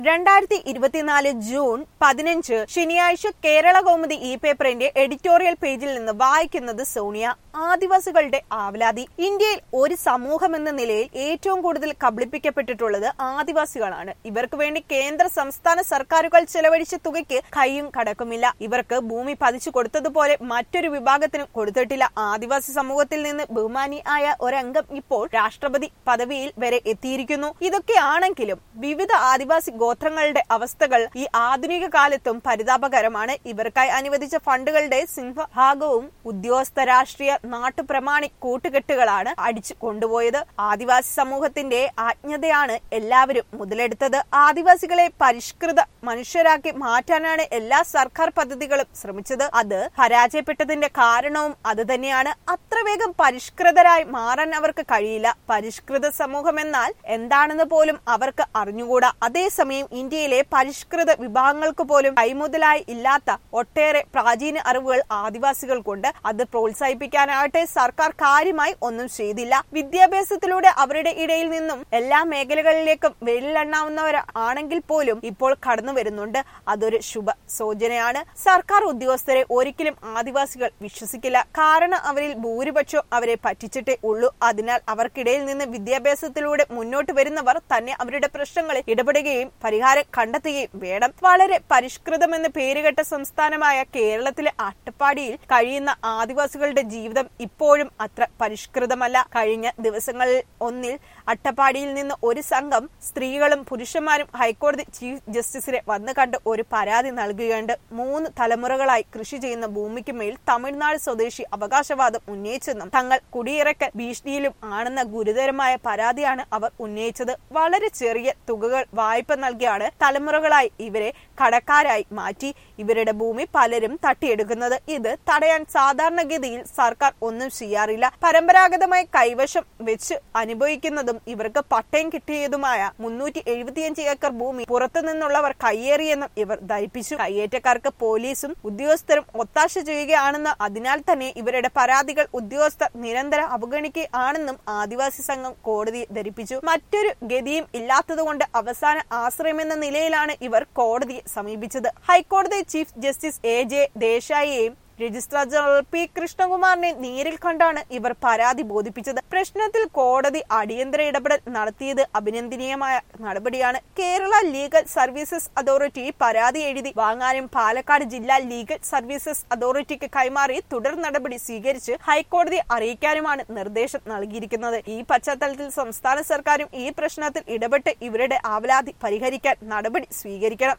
രണ്ടായിരത്തി ഇരുപത്തിനാല് ജൂൺ പതിനഞ്ച് ശനിയാഴ്ച കേരള കൗമുദി ഇ പേപ്പറിന്റെ എഡിറ്റോറിയൽ പേജിൽ നിന്ന് വായിക്കുന്നത് സോണിയ ആദിവാസികളുടെ ആവലാതി ഇന്ത്യയിൽ ഒരു സമൂഹം എന്ന നിലയിൽ ഏറ്റവും കൂടുതൽ കബളിപ്പിക്കപ്പെട്ടിട്ടുള്ളത് ആദിവാസികളാണ് ഇവർക്ക് വേണ്ടി കേന്ദ്ര സംസ്ഥാന സർക്കാരുകൾ ചെലവഴിച്ച തുകയ്ക്ക് കൈയും കടക്കുമില്ല ഇവർക്ക് ഭൂമി പതിച്ചു കൊടുത്തതുപോലെ മറ്റൊരു വിഭാഗത്തിനും കൊടുത്തിട്ടില്ല ആദിവാസി സമൂഹത്തിൽ നിന്ന് ബഹുമാനിയായ ഒരംഗം ഇപ്പോൾ രാഷ്ട്രപതി പദവിയിൽ വരെ എത്തിയിരിക്കുന്നു ഇതൊക്കെയാണെങ്കിലും വിവിധ ആദിവാസി ഗോത്രങ്ങളുടെ അവസ്ഥകൾ ഈ ആധുനിക കാലത്തും പരിതാപകരമാണ് ഇവർക്കായി അനുവദിച്ച ഫണ്ടുകളുടെ സിംഹഭാഗവും ഉദ്യോഗസ്ഥ രാഷ്ട്രീയ നാട്ടുപ്രമാണി കൂട്ടുകെട്ടുകളാണ് അടിച്ചു കൊണ്ടുപോയത് ആദിവാസി സമൂഹത്തിന്റെ ആജ്ഞതയാണ് എല്ലാവരും മുതലെടുത്തത് ആദിവാസികളെ പരിഷ്കൃത മനുഷ്യരാക്കി മാറ്റാനാണ് എല്ലാ സർക്കാർ പദ്ധതികളും ശ്രമിച്ചത് അത് പരാജയപ്പെട്ടതിന്റെ കാരണവും അത് തന്നെയാണ് അത്ര വേഗം പരിഷ്കൃതരായി മാറാൻ അവർക്ക് കഴിയില്ല പരിഷ്കൃത സമൂഹം എന്നാൽ എന്താണെന്ന് പോലും അവർക്ക് അറിഞ്ഞുകൂടാ അതേസമയം ഇന്ത്യയിലെ പരിഷ്കൃത വിഭാഗങ്ങൾക്ക് പോലും കൈമുതലായി ഇല്ലാത്ത ഒട്ടേറെ പ്രാചീന അറിവുകൾ ആദിവാസികൾക്കുണ്ട് അത് പ്രോത്സാഹിപ്പിക്കാനാകട്ടെ സർക്കാർ കാര്യമായി ഒന്നും ചെയ്തില്ല വിദ്യാഭ്യാസത്തിലൂടെ അവരുടെ ഇടയിൽ നിന്നും എല്ലാ മേഖലകളിലേക്കും വെളിയിലെണ്ണാവുന്നവർ ആണെങ്കിൽ പോലും ഇപ്പോൾ കടന്നു വരുന്നുണ്ട് അതൊരു ശുഭ സൂചനയാണ് സർക്കാർ ഉദ്യോഗസ്ഥരെ ഒരിക്കലും ആദിവാസികൾ വിശ്വസിക്കില്ല കാരണം അവരിൽ ഭൂരിപക്ഷം അവരെ പറ്റിച്ചിട്ടേ ഉള്ളൂ അതിനാൽ അവർക്കിടയിൽ നിന്ന് വിദ്യാഭ്യാസത്തിലൂടെ മുന്നോട്ട് വരുന്നവർ തന്നെ അവരുടെ പ്രശ്നങ്ങളിൽ ഇടപെടുകയും പരിഹാരം കണ്ടെത്തുകയും വേണം വളരെ പരിഷ്കൃതമെന്ന് പേരുകെട്ട സംസ്ഥാനമായ കേരളത്തിലെ അട്ടപ്പാടിയിൽ കഴിയുന്ന ആദിവാസികളുടെ ജീവിതം ഇപ്പോഴും അത്ര പരിഷ്കൃതമല്ല കഴിഞ്ഞ ദിവസങ്ങളിൽ ഒന്നിൽ അട്ടപ്പാടിയിൽ നിന്ന് ഒരു സംഘം സ്ത്രീകളും പുരുഷന്മാരും ഹൈക്കോടതി ചീഫ് ജസ്റ്റിസിനെ വന്നു കണ്ട് ഒരു പരാതി നൽകുകയുണ്ട് മൂന്ന് തലമുറകളായി കൃഷി ചെയ്യുന്ന ഭൂമിക്ക് മേൽ തമിഴ്നാട് സ്വദേശി അവകാശവാദം ഉന്നയിച്ചെന്നും തങ്ങൾ കുടിയിറക്കൽ ഭീഷണിയിലും ആണെന്ന ഗുരുതരമായ പരാതിയാണ് അവർ ഉന്നയിച്ചത് വളരെ ചെറിയ തുകകൾ വായ്പ നൽകിയാണ് തലമുറകളായി ഇവരെ കടക്കാരായി മാറ്റി ഇവരുടെ ഭൂമി പലരും തട്ടിയെടുക്കുന്നത് ഇത് തടയാൻ സാധാരണഗതിയിൽ സർക്കാർ ഒന്നും ചെയ്യാറില്ല പരമ്പരാഗതമായി കൈവശം വെച്ച് അനുഭവിക്കുന്നതും ഇവർക്ക് പട്ടയം കിട്ടിയതുമായ മുന്നൂറ്റി എഴുപത്തിയഞ്ച് ഏക്കർ ഭൂമി പുറത്തു നിന്നുള്ളവർ കയ്യേറിയെന്നും ഇവർ ധരിപ്പിച്ചു കയ്യേറ്റക്കാർക്ക് പോലീസും ഉദ്യോഗസ്ഥരും ഒത്താശ ചെയ്യുകയാണെന്ന് അതിനാൽ തന്നെ ഇവരുടെ പരാതികൾ ഉദ്യോഗസ്ഥർ നിരന്തരം അവഗണിക്കുകയാണെന്നും ആദിവാസി സംഘം കോടതിയെ ധരിപ്പിച്ചു മറ്റൊരു ഗതിയും ഇല്ലാത്തതുകൊണ്ട് അവസാന ആശ്രയമെന്ന നിലയിലാണ് ഇവർ കോടതിയെ സമീപിച്ചത് ഹൈക്കോടതി ചീഫ് ജസ്റ്റിസ് എ ജെ ദേശായിയെയും രജിസ്ട്രാർ ജനറൽ പി കൃഷ്ണകുമാറിനെ നേരിൽ കണ്ടാണ് ഇവർ പരാതി ബോധിപ്പിച്ചത് പ്രശ്നത്തിൽ കോടതി അടിയന്തര ഇടപെടൽ നടത്തിയത് അഭിനന്ദനീയമായ നടപടിയാണ് കേരള ലീഗൽ സർവീസസ് അതോറിറ്റി പരാതി എഴുതി വാങ്ങാനും പാലക്കാട് ജില്ലാ ലീഗൽ സർവീസസ് അതോറിറ്റിക്ക് കൈമാറി തുടർ നടപടി സ്വീകരിച്ച് ഹൈക്കോടതി അറിയിക്കാനുമാണ് നിർദ്ദേശം നൽകിയിരിക്കുന്നത് ഈ പശ്ചാത്തലത്തിൽ സംസ്ഥാന സർക്കാരും ഈ പ്രശ്നത്തിൽ ഇടപെട്ട് ഇവരുടെ ആവലാതി പരിഹരിക്കാൻ നടപടി സ്വീകരിക്കണം